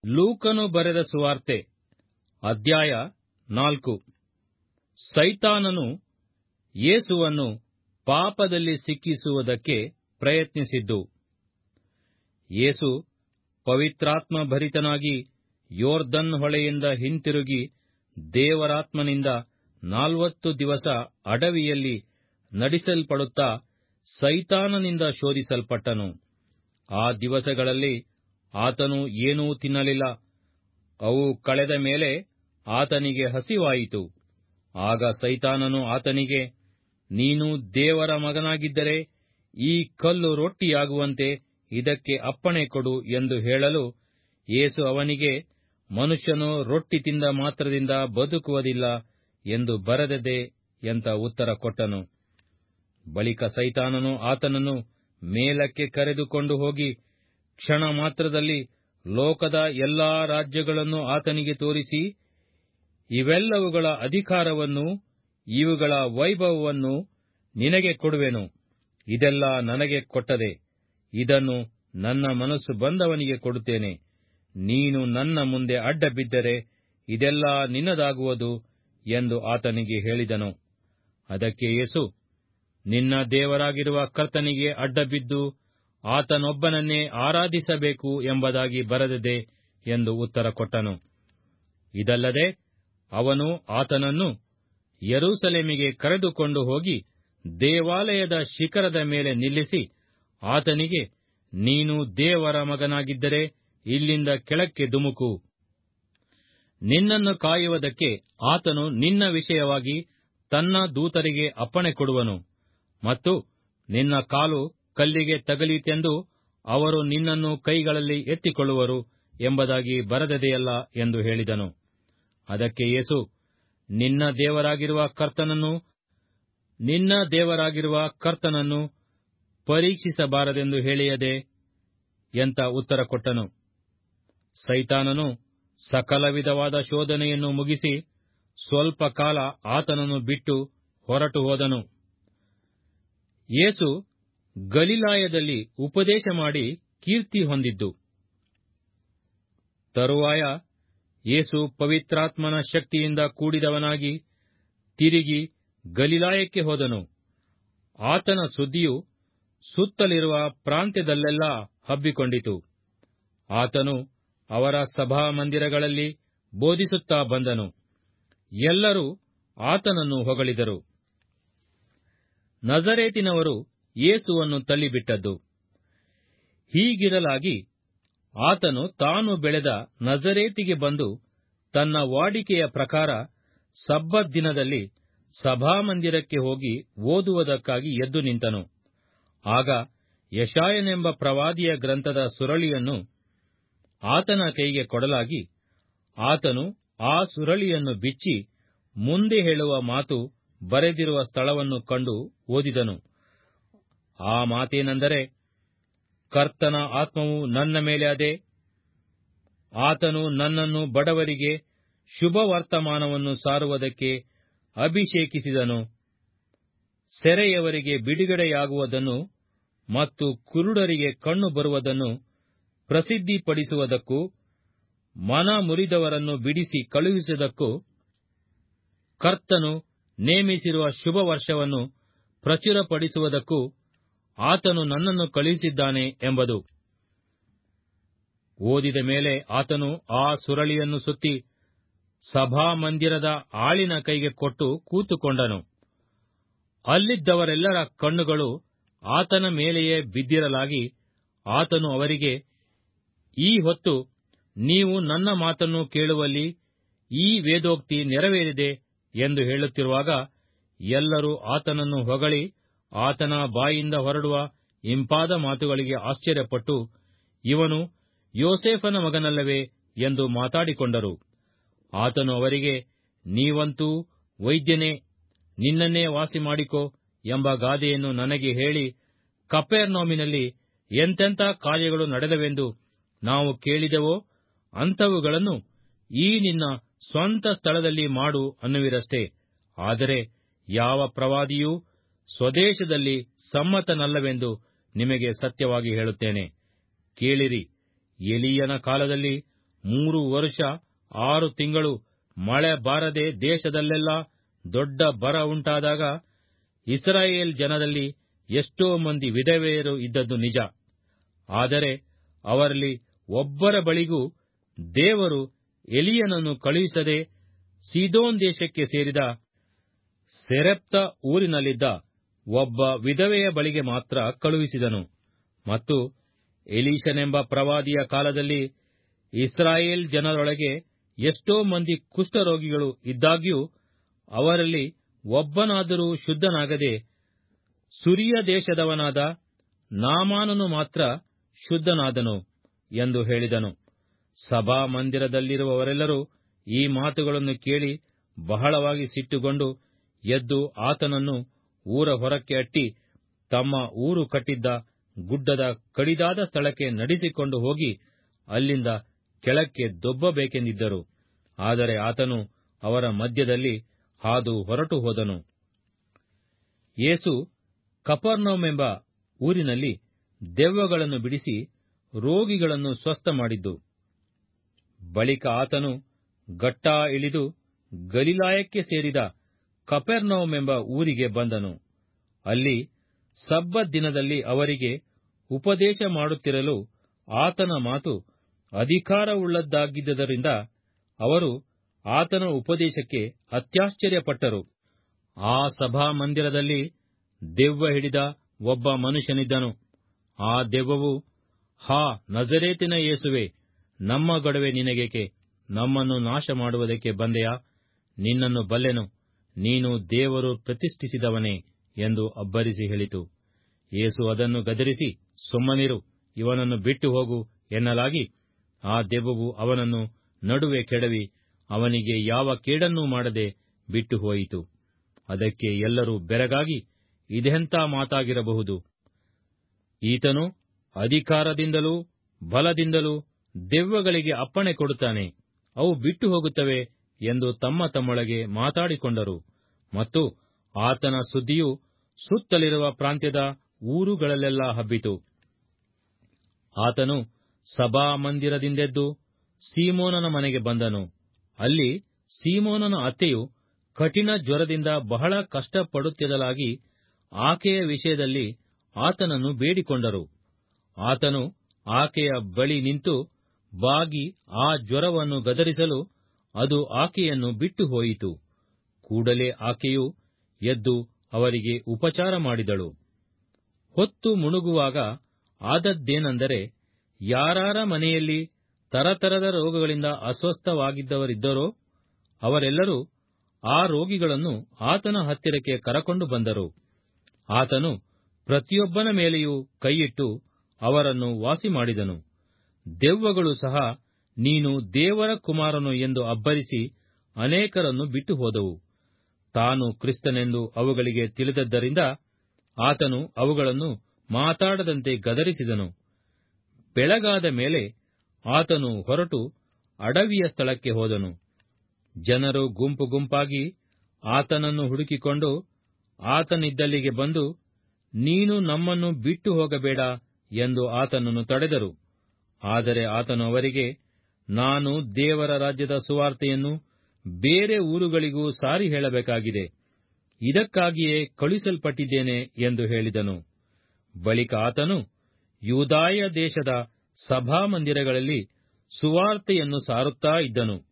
ಲೂಕನು ಬರೆದ ಸುವಾರ್ತೆ ಅಧ್ಯಾಯ ನಾಲ್ಕು ಸೈತಾನನು ಯೇಸುವನ್ನು ಪಾಪದಲ್ಲಿ ಸಿಕ್ಕಿಸುವುದಕ್ಕೆ ಪ್ರಯತ್ನಿಸಿದ್ದು ಯೇಸು ಪವಿತ್ರಾತ್ಮ ಭರಿತನಾಗಿ ಯೋರ್ದನ್ ಹೊಳೆಯಿಂದ ಹಿಂತಿರುಗಿ ದೇವರಾತ್ಮನಿಂದ ನಾಲ್ವತ್ತು ದಿವಸ ಅಡವಿಯಲ್ಲಿ ನಡೆಸಲ್ಪಡುತ್ತಾ ಸೈತಾನನಿಂದ ಶೋಧಿಸಲ್ಪಟ್ಟನು ಆ ದಿವಸಗಳಲ್ಲಿ ಆತನು ಏನೂ ತಿನ್ನಲಿಲ್ಲ ಅವು ಕಳೆದ ಮೇಲೆ ಆತನಿಗೆ ಹಸಿವಾಯಿತು ಆಗ ಸೈತಾನನು ಆತನಿಗೆ ನೀನು ದೇವರ ಮಗನಾಗಿದ್ದರೆ ಈ ಕಲ್ಲು ರೊಟ್ಟಿಯಾಗುವಂತೆ ಇದಕ್ಕೆ ಅಪ್ಪಣೆ ಕೊಡು ಎಂದು ಹೇಳಲು ಯೇಸು ಅವನಿಗೆ ಮನುಷ್ಯನು ರೊಟ್ಟಿ ತಿಂದ ಮಾತ್ರದಿಂದ ಬದುಕುವುದಿಲ್ಲ ಎಂದು ಬರೆದದೆ ಎಂತ ಉತ್ತರ ಕೊಟ್ಟನು ಬಳಿಕ ಸೈತಾನನು ಆತನನ್ನು ಮೇಲಕ್ಕೆ ಕರೆದುಕೊಂಡು ಹೋಗಿ ಕ್ಷಣ ಮಾತ್ರದಲ್ಲಿ ಲೋಕದ ಎಲ್ಲಾ ರಾಜ್ಯಗಳನ್ನು ಆತನಿಗೆ ತೋರಿಸಿ ಇವೆಲ್ಲವುಗಳ ಅಧಿಕಾರವನ್ನು ಇವುಗಳ ವೈಭವವನ್ನು ನಿನಗೆ ಕೊಡುವೆನು ಇದೆಲ್ಲ ನನಗೆ ಕೊಟ್ಟದೆ ಇದನ್ನು ನನ್ನ ಮನಸ್ಸು ಬಂದವನಿಗೆ ಕೊಡುತ್ತೇನೆ ನೀನು ನನ್ನ ಮುಂದೆ ಅಡ್ಡ ಬಿದ್ದರೆ ಇದೆಲ್ಲ ನಿನ್ನದಾಗುವುದು ಎಂದು ಆತನಿಗೆ ಹೇಳಿದನು ಅದಕ್ಕೆ ಯೇಸು ನಿನ್ನ ದೇವರಾಗಿರುವ ಕರ್ತನಿಗೆ ಅಡ್ಡಬಿದ್ದು ಆತನೊಬ್ಬನನ್ನೇ ಆರಾಧಿಸಬೇಕು ಎಂಬುದಾಗಿ ಬರೆದಿದೆ ಎಂದು ಉತ್ತರ ಕೊಟ್ಟನು ಇದಲ್ಲದೆ ಅವನು ಆತನನ್ನು ಯರೂಸಲೇಮಿಗೆ ಕರೆದುಕೊಂಡು ಹೋಗಿ ದೇವಾಲಯದ ಶಿಖರದ ಮೇಲೆ ನಿಲ್ಲಿಸಿ ಆತನಿಗೆ ನೀನು ದೇವರ ಮಗನಾಗಿದ್ದರೆ ಇಲ್ಲಿಂದ ಕೆಳಕ್ಕೆ ಧುಮುಕು ನಿನ್ನನ್ನು ಕಾಯುವುದಕ್ಕೆ ಆತನು ನಿನ್ನ ವಿಷಯವಾಗಿ ತನ್ನ ದೂತರಿಗೆ ಅಪ್ಪಣೆ ಕೊಡುವನು ಮತ್ತು ನಿನ್ನ ಕಾಲು ಕಲ್ಲಿಗೆ ತಗಲಿತೆಂದು ಅವರು ನಿನ್ನನ್ನು ಕೈಗಳಲ್ಲಿ ಎತ್ತಿಕೊಳ್ಳುವರು ಎಂಬುದಾಗಿ ಬರೆದದೆಯಲ್ಲ ಎಂದು ಹೇಳಿದನು ಅದಕ್ಕೆ ಯೇಸು ನಿನ್ನ ದೇವರಾಗಿರುವ ಕರ್ತನನ್ನು ನಿನ್ನ ದೇವರಾಗಿರುವ ಕರ್ತನನ್ನು ಪರೀಕ್ಷಿಸಬಾರದೆಂದು ಹೇಳಿಯದೆ ಎಂತ ಉತ್ತರ ಕೊಟ್ಟನು ಸೈತಾನನು ಸಕಲ ವಿಧವಾದ ಶೋಧನೆಯನ್ನು ಮುಗಿಸಿ ಸ್ವಲ್ಪ ಕಾಲ ಆತನನ್ನು ಬಿಟ್ಟು ಹೊರಟು ಹೋದನು ಯೇಸು ಗಲಿಲಾಯದಲ್ಲಿ ಉಪದೇಶ ಮಾಡಿ ಕೀರ್ತಿ ಹೊಂದಿದ್ದು ತರುವಾಯ ಯೇಸು ಪವಿತ್ರಾತ್ಮನ ಶಕ್ತಿಯಿಂದ ಕೂಡಿದವನಾಗಿ ತಿರುಗಿ ಗಲಿಲಾಯಕ್ಕೆ ಹೋದನು ಆತನ ಸುದ್ದಿಯು ಸುತ್ತಲಿರುವ ಪ್ರಾಂತ್ಯದಲ್ಲೆಲ್ಲ ಹಬ್ಬಿಕೊಂಡಿತು ಆತನು ಅವರ ಸಭಾಮಂದಿರಗಳಲ್ಲಿ ಬೋಧಿಸುತ್ತಾ ಬಂದನು ಎಲ್ಲರೂ ಆತನನ್ನು ಹೊಗಳಿದರು ನಜರೇತಿನವರು ಯೇಸುವನ್ನು ತಳ್ಳಿಬಿಟ್ಟದ್ದು ಹೀಗಿರಲಾಗಿ ಆತನು ತಾನು ಬೆಳೆದ ನಜರೇತಿಗೆ ಬಂದು ತನ್ನ ವಾಡಿಕೆಯ ಪ್ರಕಾರ ಸಬ್ಬತ್ ದಿನದಲ್ಲಿ ಸಭಾಮಂದಿರಕ್ಕೆ ಹೋಗಿ ಓದುವುದಕ್ಕಾಗಿ ಎದ್ದು ನಿಂತನು ಆಗ ಯಶಾಯನೆಂಬ ಪ್ರವಾದಿಯ ಗ್ರಂಥದ ಸುರಳಿಯನ್ನು ಆತನ ಕೈಗೆ ಕೊಡಲಾಗಿ ಆತನು ಆ ಸುರಳಿಯನ್ನು ಬಿಚ್ಚಿ ಮುಂದೆ ಹೇಳುವ ಮಾತು ಬರೆದಿರುವ ಸ್ಥಳವನ್ನು ಕಂಡು ಓದಿದನು ಆ ಮಾತೇನೆಂದರೆ ಕರ್ತನ ಆತ್ಮವು ನನ್ನ ಮೇಲೆ ಅದೆ ಆತನು ನನ್ನನ್ನು ಬಡವರಿಗೆ ಶುಭ ವರ್ತಮಾನವನ್ನು ಸಾರುವುದಕ್ಕೆ ಅಭಿಷೇಕಿಸಿದನು ಸೆರೆಯವರಿಗೆ ಬಿಡುಗಡೆಯಾಗುವುದನ್ನು ಮತ್ತು ಕುರುಡರಿಗೆ ಕಣ್ಣು ಬರುವುದನ್ನು ಪ್ರಸಿದ್ಧಿಪಡಿಸುವುದಕ್ಕೂ ಮನ ಮುರಿದವರನ್ನು ಬಿಡಿಸಿ ಕಳುಹಿಸುವುದಕ್ಕೂ ಕರ್ತನು ನೇಮಿಸಿರುವ ಶುಭ ವರ್ಷವನ್ನು ಪ್ರಚುರಪಡಿಸುವುದಕ್ಕೂ ಆತನು ನನ್ನನ್ನು ಕಳುಹಿಸಿದ್ದಾನೆ ಎಂಬುದು ಓದಿದ ಮೇಲೆ ಆತನು ಆ ಸುರಳಿಯನ್ನು ಸುತ್ತಿ ಸಭಾಮಂದಿರದ ಆಳಿನ ಕೈಗೆ ಕೊಟ್ಟು ಕೂತುಕೊಂಡನು ಅಲ್ಲಿದ್ದವರೆಲ್ಲರ ಕಣ್ಣುಗಳು ಆತನ ಮೇಲೆಯೇ ಬಿದ್ದಿರಲಾಗಿ ಆತನು ಅವರಿಗೆ ಈ ಹೊತ್ತು ನೀವು ನನ್ನ ಮಾತನ್ನು ಕೇಳುವಲ್ಲಿ ಈ ವೇದೋಕ್ತಿ ನೆರವೇರಿದೆ ಎಂದು ಹೇಳುತ್ತಿರುವಾಗ ಎಲ್ಲರೂ ಆತನನ್ನು ಹೊಗಳಿ ಆತನ ಬಾಯಿಂದ ಹೊರಡುವ ಇಂಪಾದ ಮಾತುಗಳಿಗೆ ಆಶ್ಚರ್ಯಪಟ್ಟು ಇವನು ಯೋಸೇಫನ ಮಗನಲ್ಲವೇ ಎಂದು ಮಾತಾಡಿಕೊಂಡರು ಆತನು ಅವರಿಗೆ ನೀವಂತೂ ವೈದ್ಯನೇ ನಿನ್ನನ್ನೇ ವಾಸಿ ಮಾಡಿಕೋ ಎಂಬ ಗಾದೆಯನ್ನು ನನಗೆ ಹೇಳಿ ಕಪೆರ್ನೋಮಿನಲ್ಲಿ ಎಂತೆಂಥ ಕಾರ್ಯಗಳು ನಡೆದವೆಂದು ನಾವು ಕೇಳಿದೆವೋ ಅಂಥವುಗಳನ್ನು ಈ ನಿನ್ನ ಸ್ವಂತ ಸ್ಥಳದಲ್ಲಿ ಮಾಡು ಅನ್ನುವಿರಷ್ಟೇ ಆದರೆ ಯಾವ ಪ್ರವಾದಿಯೂ ಸ್ವದೇಶದಲ್ಲಿ ಸಮ್ಮತನಲ್ಲವೆಂದು ನಿಮಗೆ ಸತ್ಯವಾಗಿ ಹೇಳುತ್ತೇನೆ ಕೇಳಿರಿ ಎಲೀಯನ ಕಾಲದಲ್ಲಿ ಮೂರು ವರುಷ ಆರು ತಿಂಗಳು ಮಳೆ ಬಾರದೆ ದೇಶದಲ್ಲೆಲ್ಲ ದೊಡ್ಡ ಬರ ಉಂಟಾದಾಗ ಇಸ್ರಾಯೇಲ್ ಜನರಲ್ಲಿ ಎಷ್ಟೋ ಮಂದಿ ವಿಧವೆಯರು ಇದ್ದದ್ದು ನಿಜ ಆದರೆ ಅವರಲ್ಲಿ ಒಬ್ಬರ ಬಳಿಗೂ ದೇವರು ಎಲಿಯನನ್ನು ಕಳುಹಿಸದೆ ಸೀದೋನ್ ದೇಶಕ್ಕೆ ಸೇರಿದ ಸೆರೆಪ್ತ ಊರಿನಲ್ಲಿದ್ದ ಒಬ್ಬ ವಿಧವೆಯ ಬಳಿಗೆ ಮಾತ್ರ ಕಳುಹಿಸಿದನು ಮತ್ತು ಎಲೀಶನೆಂಬ ಪ್ರವಾದಿಯ ಕಾಲದಲ್ಲಿ ಇಸ್ರಾಯೇಲ್ ಜನರೊಳಗೆ ಎಷ್ಟೋ ಮಂದಿ ಕುಷ್ಠರೋಗಿಗಳು ಇದ್ದಾಗ್ಯೂ ಅವರಲ್ಲಿ ಒಬ್ಬನಾದರೂ ಶುದ್ಧನಾಗದೆ ಸುರಿಯ ದೇಶದವನಾದ ನಾಮಾನನು ಮಾತ್ರ ಶುದ್ಧನಾದನು ಎಂದು ಹೇಳಿದನು ಸಭಾಮಂದಿರದಲ್ಲಿರುವವರೆಲ್ಲರೂ ಈ ಮಾತುಗಳನ್ನು ಕೇಳಿ ಬಹಳವಾಗಿ ಸಿಟ್ಟುಗೊಂಡು ಎದ್ದು ಆತನನ್ನು ಊರ ಹೊರಕ್ಕೆ ಅಟ್ಟಿ ತಮ್ಮ ಊರು ಕಟ್ಟಿದ್ದ ಗುಡ್ಡದ ಕಡಿದಾದ ಸ್ಥಳಕ್ಕೆ ನಡೆಸಿಕೊಂಡು ಹೋಗಿ ಅಲ್ಲಿಂದ ಕೆಳಕ್ಕೆ ದೊಬ್ಬಬೇಕೆಂದಿದ್ದರು ಆದರೆ ಆತನು ಅವರ ಮಧ್ಯದಲ್ಲಿ ಹಾದು ಹೊರಟು ಹೋದನು ಯೇಸು ಕಪರ್ನೌಮೆಂಬ ಊರಿನಲ್ಲಿ ದೆವ್ವಗಳನ್ನು ಬಿಡಿಸಿ ರೋಗಿಗಳನ್ನು ಸ್ವಸ್ಥ ಮಾಡಿದ್ದು ಬಳಿಕ ಆತನು ಗಟ್ಟಾ ಇಳಿದು ಗಲಿಲಾಯಕ್ಕೆ ಸೇರಿದ ಕಪೆರ್ನೌಮೆಂಬ ಊರಿಗೆ ಬಂದನು ಅಲ್ಲಿ ಸಬ್ಬತ್ ದಿನದಲ್ಲಿ ಅವರಿಗೆ ಉಪದೇಶ ಮಾಡುತ್ತಿರಲು ಆತನ ಮಾತು ಅಧಿಕಾರವುಳ್ಳದ್ದಾಗಿದ್ದರಿಂದ ಅವರು ಆತನ ಉಪದೇಶಕ್ಕೆ ಅತ್ಯಾಶ್ಚರ್ಯಪಟ್ಟರು ಆ ಸಭಾಮಂದಿರದಲ್ಲಿ ದೆವ್ವ ಹಿಡಿದ ಒಬ್ಬ ಮನುಷ್ಯನಿದ್ದನು ಆ ದೆವ್ವವು ಹಾ ನಜರೇತಿನ ಯೇಸುವೆ ನಮ್ಮ ಗಡುವೆ ನಿನಗೇಕೆ ನಮ್ಮನ್ನು ನಾಶ ಮಾಡುವುದಕ್ಕೆ ಬಂದೆಯಾ ನಿನ್ನನ್ನು ಬಲ್ಲೆನು ನೀನು ದೇವರು ಪ್ರತಿಷ್ಠಿಸಿದವನೇ ಎಂದು ಅಬ್ಬರಿಸಿ ಹೇಳಿತು ಯೇಸು ಅದನ್ನು ಗದರಿಸಿ ಸುಮ್ಮನಿರು ಇವನನ್ನು ಬಿಟ್ಟು ಹೋಗು ಎನ್ನಲಾಗಿ ಆ ದೆವ್ವವು ಅವನನ್ನು ನಡುವೆ ಕೆಡವಿ ಅವನಿಗೆ ಯಾವ ಕೇಡನ್ನೂ ಮಾಡದೆ ಬಿಟ್ಟು ಹೋಯಿತು ಅದಕ್ಕೆ ಎಲ್ಲರೂ ಬೆರಗಾಗಿ ಇದೆಂಥ ಮಾತಾಗಿರಬಹುದು ಈತನು ಅಧಿಕಾರದಿಂದಲೂ ಬಲದಿಂದಲೂ ದೆವ್ವಗಳಿಗೆ ಅಪ್ಪಣೆ ಕೊಡುತ್ತಾನೆ ಅವು ಬಿಟ್ಟು ಹೋಗುತ್ತವೆ ಎಂದು ತಮ್ಮ ತಮ್ಮೊಳಗೆ ಮಾತಾಡಿಕೊಂಡರು ಮತ್ತು ಆತನ ಸುದ್ದಿಯು ಸುತ್ತಲಿರುವ ಪ್ರಾಂತ್ಯದ ಊರುಗಳಲ್ಲೆಲ್ಲ ಹಬ್ಬಿತು ಆತನು ಸಭಾಮಂದಿರದಿಂದೆದ್ದು ಸೀಮೋನನ ಮನೆಗೆ ಬಂದನು ಅಲ್ಲಿ ಸೀಮೋನನ ಅತ್ತೆಯು ಕಠಿಣ ಜ್ವರದಿಂದ ಬಹಳ ಕಷ್ಟಪಡುತ್ತಿದ್ದಲಾಗಿ ಆಕೆಯ ವಿಷಯದಲ್ಲಿ ಆತನನ್ನು ಬೇಡಿಕೊಂಡರು ಆತನು ಆಕೆಯ ಬಳಿ ನಿಂತು ಬಾಗಿ ಆ ಜ್ವರವನ್ನು ಗದರಿಸಲು ಅದು ಆಕೆಯನ್ನು ಬಿಟ್ಟು ಹೋಯಿತು ಕೂಡಲೇ ಆಕೆಯು ಎದ್ದು ಅವರಿಗೆ ಉಪಚಾರ ಮಾಡಿದಳು ಹೊತ್ತು ಮುಣುಗುವಾಗ ಆದದ್ದೇನೆಂದರೆ ಯಾರಾರ ಮನೆಯಲ್ಲಿ ತರತರದ ರೋಗಗಳಿಂದ ಅಸ್ವಸ್ಥವಾಗಿದ್ದವರಿದ್ದರೋ ಅವರೆಲ್ಲರೂ ಆ ರೋಗಿಗಳನ್ನು ಆತನ ಹತ್ತಿರಕ್ಕೆ ಕರಕೊಂಡು ಬಂದರು ಆತನು ಪ್ರತಿಯೊಬ್ಬನ ಮೇಲೆಯೂ ಕೈಯಿಟ್ಟು ಅವರನ್ನು ವಾಸಿ ಮಾಡಿದನು ದೆವ್ವಗಳು ಸಹ ನೀನು ದೇವರ ಕುಮಾರನು ಎಂದು ಅಬ್ಬರಿಸಿ ಅನೇಕರನ್ನು ಬಿಟ್ಟು ಹೋದವು ತಾನು ಕ್ರಿಸ್ತನೆಂದು ಅವುಗಳಿಗೆ ತಿಳಿದದ್ದರಿಂದ ಆತನು ಅವುಗಳನ್ನು ಮಾತಾಡದಂತೆ ಗದರಿಸಿದನು ಬೆಳಗಾದ ಮೇಲೆ ಆತನು ಹೊರಟು ಅಡವಿಯ ಸ್ಥಳಕ್ಕೆ ಹೋದನು ಜನರು ಗುಂಪು ಗುಂಪಾಗಿ ಆತನನ್ನು ಹುಡುಕಿಕೊಂಡು ಆತನಿದ್ದಲ್ಲಿಗೆ ಬಂದು ನೀನು ನಮ್ಮನ್ನು ಬಿಟ್ಟು ಹೋಗಬೇಡ ಎಂದು ಆತನನ್ನು ತಡೆದರು ಆದರೆ ಆತನು ಅವರಿಗೆ ನಾನು ದೇವರ ರಾಜ್ಯದ ಸುವಾರ್ತೆಯನ್ನು ಬೇರೆ ಊರುಗಳಿಗೂ ಸಾರಿ ಹೇಳಬೇಕಾಗಿದೆ ಇದಕ್ಕಾಗಿಯೇ ಕಳುಹಿಸಲ್ಪಟ್ಟಿದ್ದೇನೆ ಎಂದು ಹೇಳಿದನು ಬಳಿಕ ಆತನು ಯೂದಾಯ ದೇಶದ ಸಭಾಮಂದಿರಗಳಲ್ಲಿ ಸುವಾರ್ತೆಯನ್ನು ಸಾರುತ್ತಾ ಇದ್ದನು